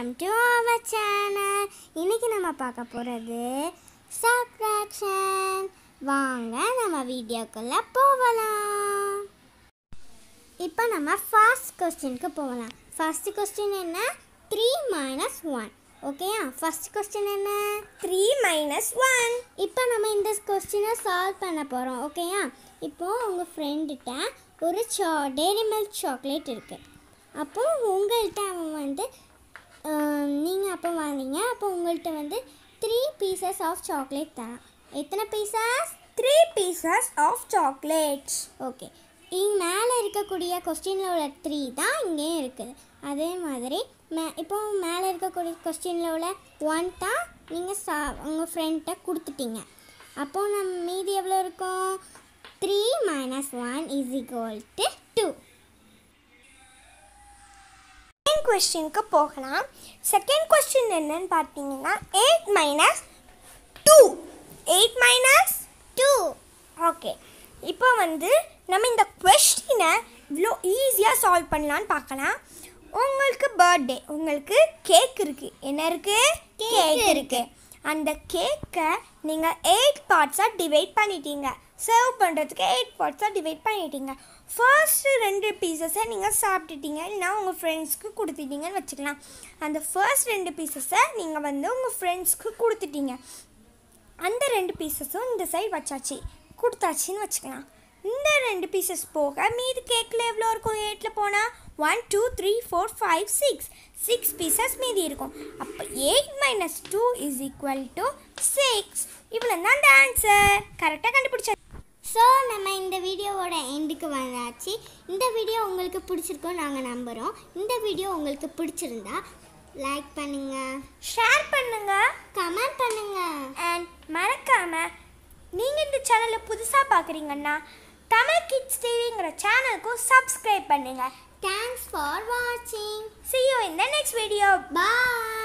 welcome to our channel இன்னைக்கு நம்ம பார்க்க போகிறது சப்ராக்ஷன் வாங்க நம்ம வீடியோக்குள்ளே போகலாம் இப்போ நம்ம ஃபர்ஸ்ட் கொஸ்டினுக்கு போகலாம் ஃபர்ஸ்ட் கொஸ்டின் என்ன த்ரீ மைனஸ் ஒன் ஓகேயா ஃபர்ஸ்ட் கொஸ்டின் என்ன த்ரீ மைனஸ் ஒன் இப்போ நம்ம இந்த கொஸ்டினை சால்வ் பண்ண போகிறோம் ஓகேயா இப்போ உங்கள் ஃப்ரெண்டுகிட்ட ஒரு சா டெய்ரி மில்க் சாக்லேட் இருக்குது அப்போ உங்கள்கிட்ட அவன் வந்து நீங்கள் அப்போ வாங்கினீங்க அப்போ உங்கள்கிட்ட வந்து த்ரீ பீசஸ் ஆஃப் சாக்லேட் தரான் எத்தனை pieces three pieces of chocolates okay இங்கே மேலே இருக்கக்கூடிய கொஸ்டினில் உள்ள த்ரீ தான் இங்கேயும் இருக்குது அதே மாதிரி மே இப்போ மேலே இருக்கக்கூடிய கொஸ்டினில் உள்ள ஒன் தான் நீங்கள் சா உங்கள் ஃப்ரெண்ட்ட கொடுத்துட்டீங்க அப்போது நம்ம மீதி எவ்வளோ இருக்கும் three minus one is equal to two second கொஸ்டினுக்கு போகலாம் செகண்ட் கொஸ்டின் என்னன்னு பார்த்தீங்கன்னா eight minus two eight minus two okay இப்போ வந்து நம்ம இந்த கொஸ்டினை இவ்வளோ ஈஸியாக சால்வ் பண்ணலான்னு பார்க்கலாம் உங்களுக்கு பர்த்டே உங்களுக்கு கேக் இருக்குது என்ன இருக்குது கேக் இருக்குது அந்த கேக்கை நீங்கள் எயிட் பார்ட்ஸாக டிவைட் பண்ணிட்டீங்க சர்வ் பண்ணுறதுக்கு எயிட் பார்ட்ஸாக டிவைட் பண்ணிட்டீங்க ஃபர்ஸ்ட் ரெண்டு பீசஸை நீங்கள் சாப்பிட்டுட்டீங்க இல்லைனா உங்கள் ஃப்ரெண்ட்ஸ்க்கு கொடுத்துட்டீங்கன்னு வச்சுக்கலாம் அந்த ஃபர்ஸ்ட் ரெண்டு பீசஸை நீங்கள் வந்து உங்கள் ஃப்ரெண்ட்ஸ்க்கு கொடுத்துட்டீங்க அந்த ரெண்டு பீசஸும் இந்த சைடு வச்சாச்சு கொடுத்தாச்சுன்னு வச்சுக்கலாம் இந்த ரெண்டு பீசஸ் போக மீதி கேக்கில் எவ்வளோ இருக்கும் எயிட்டில் போனால் one two three four five six six pieces மீதி இருக்கும் அப்போ eight minus two is equal to six இவ்வளோ தான் அந்த ஆன்சர் கரெக்டாக கண்டுபிடிச்ச ஸோ நம்ம இந்த வீடியோவோட எண்டுக்கு வந்தாச்சு இந்த வீடியோ உங்களுக்கு பிடிச்சிருக்கோம் நாங்கள் நம்புகிறோம் இந்த வீடியோ உங்களுக்கு பிடிச்சிருந்தா லைக் பண்ணுங்கள் ஷேர் பண்ணுங்கள் கமெண்ட் பண்ணுங்கள் அண்ட் மறக்காமல் நீங்கள் இந்த சேனலை புதுசாக பார்க்குறீங்கன்னா தமிழ் கிட்ஸ் டிவிங்கிற சேனலுக்கும் சப்ஸ்கிரைப் பண்ணுங்கள் தேங்க்ஸ் ஃபார் வாட்சிங் see you in the next video bye